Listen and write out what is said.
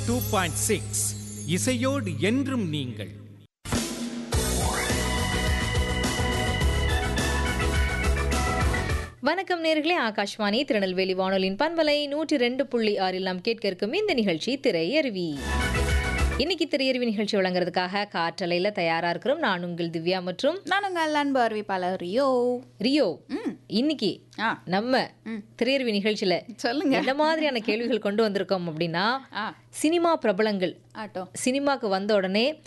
two point six இசையோடு என்றும் நீங்கள் வணக்கம் நேர்களே ஆகாஷ்வாணி திருநெல்வேலி வானொலியின் பண்பலை நூற்றி ரெண்டு புள்ளி ஆறில் நாம் கேட்க இருக்கும் இந்த நிகழ்ச்சி திரையருவி இன்னைக்கு திரையருவி நிகழ்ச்சி வழங்குறதுக்காக காற்றலையில தயாரா இருக்கிறோம் நான் உங்கள் திவ்யா மற்றும் நான் உங்கள் அன்பு அறிவிப்பாளர் ரியோ ரியோ இன்னைக்கு ஆ நம்ம திரையருவி நிகழ்ச்சியில சொல்லுங்க என்ன மாதிரியான கேள்விகள் கொண்டு வந்திருக்கோம் அப்படின்னா ஆ சினிமா பிரபலங்கள் ஆட்டோ சினிமாக்கு வந்த உடனே